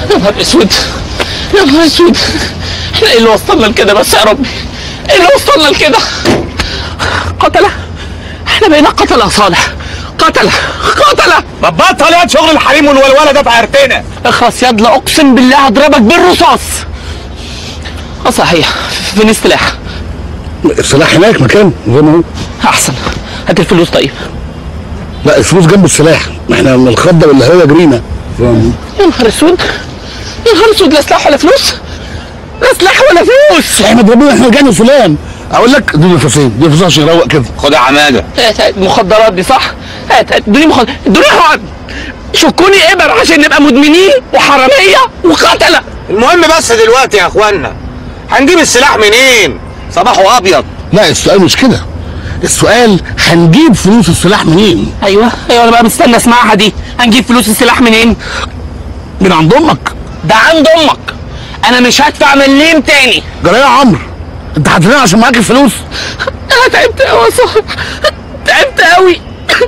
يا نهار اسود يا نهار اسود احنا ايه اللي وصلنا لكده بس يا ربي ايه اللي وصلنا لكده قتله احنا بقينا قتله يا صالح قتله قتله طب بطل يا شغل الحريم والولوله ده في عرتنا اخلص يا ادلى اقسم بالله هضربك بالرصاص اه صحيح فين السلاح السلاح هناك مكان زي ما هو احسن هات الفلوس طيب لا الفلوس جنب السلاح ما احنا من الخضه والهويه جرينا فاهم؟ يا نهار اسود يا نهار اسود لا سلاح ولا فلوس لا سلاح ولا فلوس احمد ربنا احنا رجعنا فلان اقول لك دي نفسين دي نفسين عشان يروق كده خد يا عماده هات هات مخدرات دي صح هات هات ادوني مخدرات ادوني حقن شكوني ابر عشان نبقى مدمنين وحراميه وقتله المهم بس دلوقتي يا اخوانا هنجيب السلاح منين صباحه ابيض لا السؤال مش كده السؤال هنجيب فلوس السلاح منين ايوه ايوه انا بقى مستني اسمعها دي هنجيب فلوس السلاح منين من عند امك ده عند امك انا مش هدفع مليم تاني جرى يا عمرو انت هتنام عشان معاك الفلوس انا تعبت قوي يا صاحبي تعبت قوي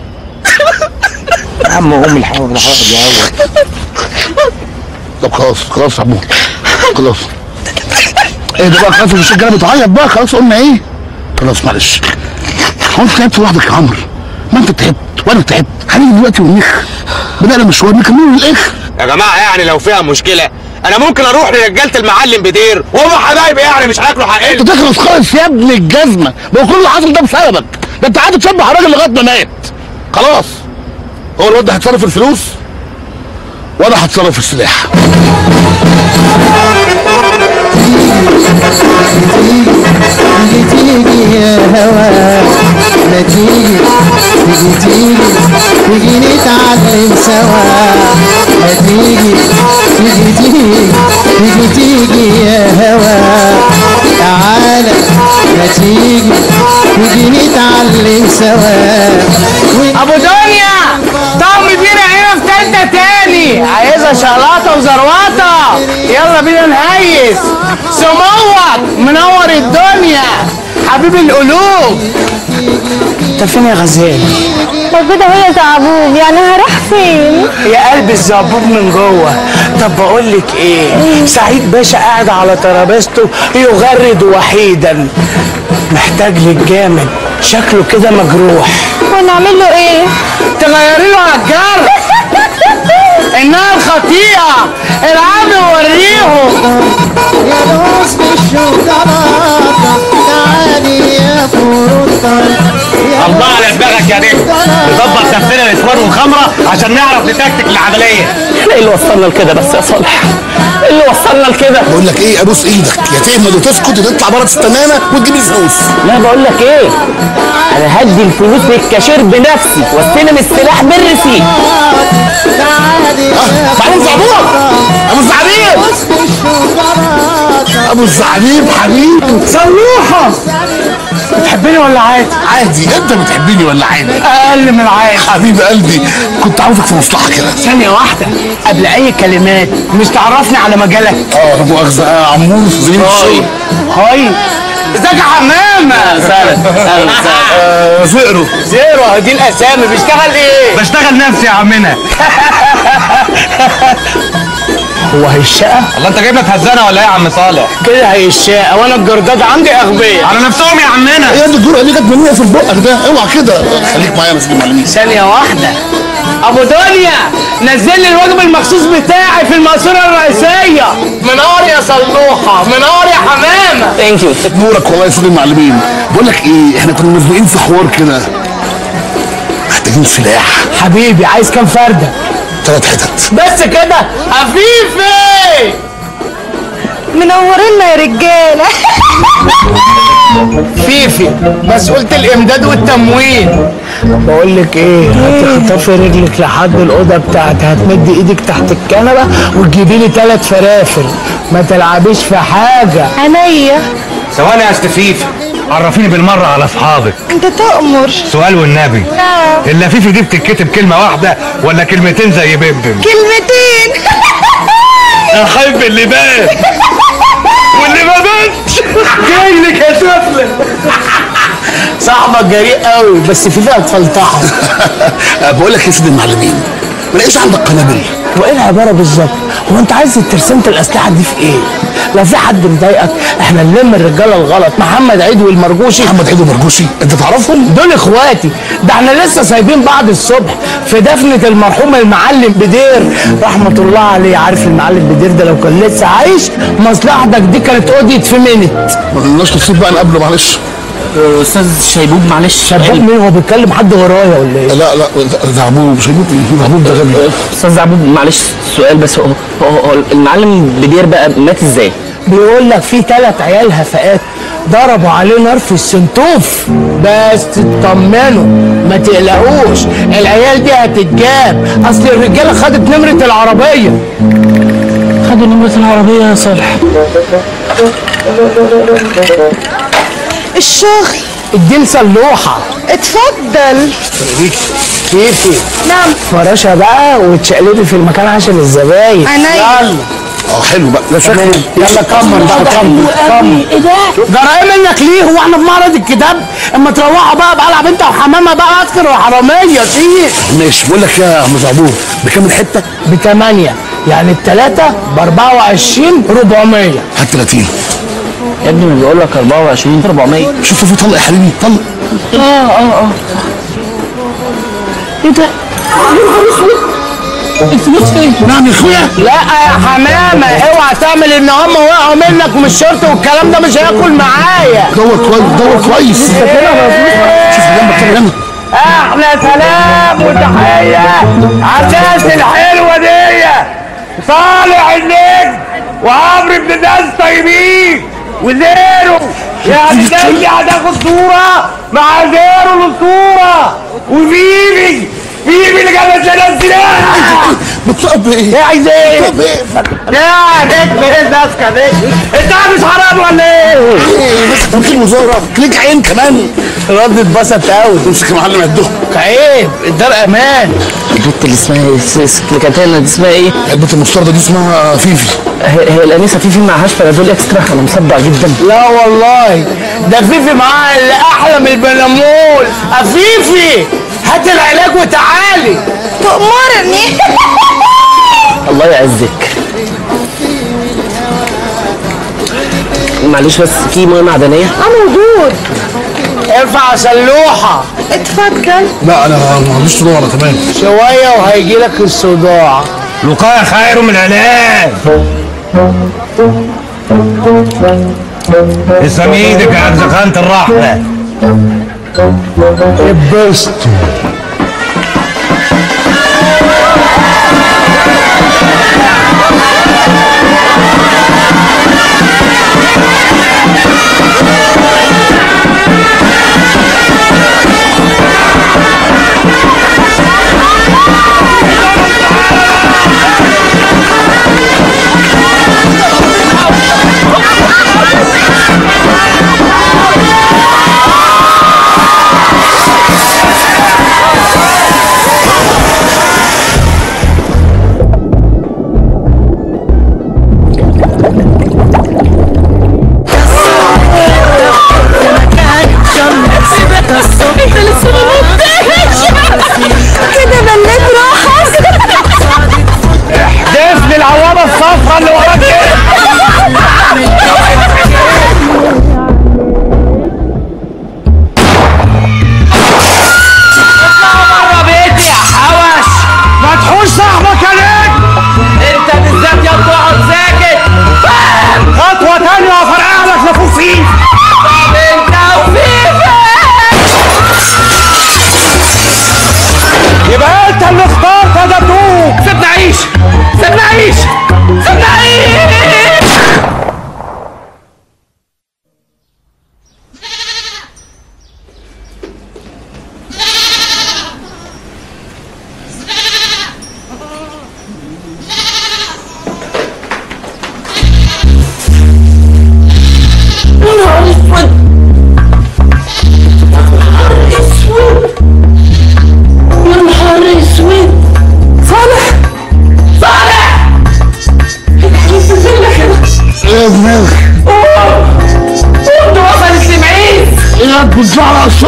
يا عم ام الحمد يا طب خلاص خلاص يا عمو خلاص ايه ده بقى خلاص مش الرجاله بتعيط بقى خلاص قلنا ايه خلاص معلش هو انت تعبت لوحدك يا عمرو ما انت تعبت وانا تعبت هنيجي دلوقتي ونخ بدأنا مشوار نكمله للاخر يا جماعه يعني لو فيها مشكله انا ممكن اروح لرجاله المعلم بدير وهم حبايبي يعني مش هياكلوا حقنا انت تخلص خالص يا ابن الجزمه ما هو كل اللي حصل ده بسببك ده انت قاعد تشبه الراجل لغايه ما مات خلاص هو الواد ده هيتصرف الفلوس وانا هتصرف السلاح تيجي تيجي يا هوا ما تيجي تيجي تيجي تيجي نتعلم سوا ما تيجي تيجي تيجي تيجي تيجي يا هوا تعالى ما تيجي تيجي نتعلم سوا ابو دنيا طعم بينا هنا في تالتة تاني عايزة شلاطة وزروطة يلا بينا نهيس سموك منور الدنيا حبيب القلوب انت فين يا غزال؟ موجودة هي زعبوب يعني هروح فين؟ يا قلب الزبوب من جوه طب بقول لك ايه سعيد باشا قاعد على ترابيزته يغرد وحيدا محتاج لك جامد شكله كده مجروح ونعمل له ايه؟ تغيري له على الجر انها الخطيئه العب وريهم يا روز بالشوكولاتة تعالي يا فروتة الله على دماغك يا نجم نظبط نفسنا نسوان وخمره عشان نعرف نتكتك العمليه احنا ايه اللي وصلنا لكده بس يا صالح ايه اللي وصلنا لكده بقول لك ايه ابوس ايدك يا تهمد وتسكت وتطلع بره تستنانا وتجيب لي فلوس لا بقول لك ايه انا هدي الفلوس للكاشير بنفسي واستلم السلاح بالرسيد تعالي يا معلم زعبوط ابو الزعبيب ابو الزعبيب حبيبي صلوحه بتحبني ولا عادي عادي انت بتحبني ولا عادي اقل من العادي حبيب قلبي كنت عاوزك في مصلحه كده ثانية واحدة قبل أي كلمات مش تعرفني على مجالك اه لا مؤاخذه آه، عمور زميل الشغل هاي ازيك يا حمامة سهلا سهلا آه، زئرو زيرو دي الأسامي بيشتغل إيه؟ بشتغل نفسي يا عمنا هو هيشقى؟ الله انت جايب لك هزانه ولا ايه يا عم صالح كده هيشقى وأنا الجرداد عندي أغبياء على نفسهم يا عمنا ايه دي الجرأه اللي جت من في بقك ده اوعى كده خليك معايا يا مسجد المعلمين ثانية واحدة أبو دنيا نزل لي الواجب المخصوص بتاعي في المقصورة الرئيسية منار يا صلوحة منار يا حمامة ثانك يو نورك والله يا سيدي المعلمين بقول لك ايه احنا كنا مزنوقين في حوار كده محتاجين سلاح حبيبي عايز كام فردة؟ ثلاث حتت بس كده عفيفي منورينا يا رجالة فيفي مسؤولة الإمداد والتموين بقول لك ايه هتخطفي رجلك لحد الأوضة بتاعتي هتمدي ايدك تحت الكنبة وتجيبي لي ثلاث فرافر ما تلعبيش في حاجة عينيا ثواني يا استفيف عرفيني بالمره على اصحابك انت تأمر سؤال والنبي نعم اللفيفي دي بتتكتب كلمه واحده ولا كلمتين زي بمبم كلمتين احب اللي بان واللي ما بانش جاي لك يا طفلة صاحبك جريء قوي بس في فيها تفلطحه بقول لك يا سيدي المعلمين ما لقيش عندك قنابل وايه العباره بالظبط هو انت عايز ترسمة الاسلحه دي في ايه لو في حد مضايقك احنا نلم الرجاله الغلط محمد عيد والمرجوشي محمد عيد ومرجوشي انت تعرفهم دول اخواتي ده احنا لسه سايبين بعض الصبح في دفنة المرحوم المعلم بدير رحمة الله عليه عارف المعلم بدير ده لو كان لسه عايش مصلحتك دي كانت قضيت في منت ما لناش نصيب بقى نقابله معلش استاذ شيبوب معلش شباب مين هو بيتكلم حد ورايا ولا ايه لا لا ده عبوب مش هيموت ايه عبوب ده غبي استاذ عبود معلش سؤال بس هو هو هو المعلم بدير بقى مات ازاي؟ بيقول لك في ثلاث عيال هفاءات ضربوا عليه نار في السنتوف بس تطمنوا ما تقلقوش العيال دي هتتجاب اصل الرجاله خدت نمره العربيه خدوا نمرة العربية يا صالح الشغل اديني سلوحه اتفضل كيفي نعم فراشة بقى وتشقلبي في المكان عشان الزباين عينيا. يلا اه حلو بقى لا شكله يلا كمل بقى كمل كمل ايه ده؟ جرايم منك ليه؟ هو احنا في معرض الكتاب؟ اما تروحوا بقى بقلع بنت وحمامه بقى اذكر وحراميه شيء ماشي بقول لك يا عم زعبوب بكام الحته؟ بثمانية يعني التلاتة ب 24 400 هات 30 يا ابني ما بيقول لك 24 400 شوفوا في طلق يا حبيبي طلق ايه ده؟ الفلوس فين؟ نعم يا اخويا لا يا حمامة اوعى تعمل ان هم وقعوا منك ومش شرط والكلام ده مش هياكل معايا دور كويس دور كويس شوف جنبك كده هنا احلى سلام وتحية على الناس الحلوة دي صالح النجم وعمرو بن ناس طيبين وزيرو يعني الناس دي هتاخد صورة مع زيرو الصورة وبيبي بيبي اللي جابت لنا السلاح بتطلب ايه؟ ايه عايز ايه؟ بتطلب ايه؟ يا نجم ايه الناسكة دي؟ انت مش حرام ولا ايه؟ ايه بس تمثيل وزاره ليك عين كمان الواد اتبسط قوي امسك يا معلم عدهم عيب الدار امان البنت اللي اسمها ايه؟ س- س- اللي كانت هنا دي اسمها ايه؟ علبه المستردة دي اسمها فيفي هي هي الانسه فيفي معهاش بنادول اكسترا انا مصدع جدا لا والله ده فيفي معاه اللي احلى من البنمول افيفي هات العلاج وتعالي تأمرني الله يعزك معلش بس في ميه معدنيه انا موجود ارفع سلوحه اتفضل لا انا ما عنديش صداع انا تمام شويه وهيجي لك الصداع الوقاية خير من العلاج اسلم ايدك يا زخانة الرحمة اتبسطوا كده بليت روحك دفن العوامه الصفراء اللي وراك ايه بره بيتي يا حوش ما تحوش صاحبك عليك انت بالذات يا تقعد ساكت خطوه تانيه وافرقع لك نافوخ فيه طب انت وفيفا يبقى انت اللي اخترت يا دبدوب سيبنا عيش سيبنا عيش سيبنا عيش ايه يا دماغك انت وصل السمعين ايه يا بتزعل على الصبح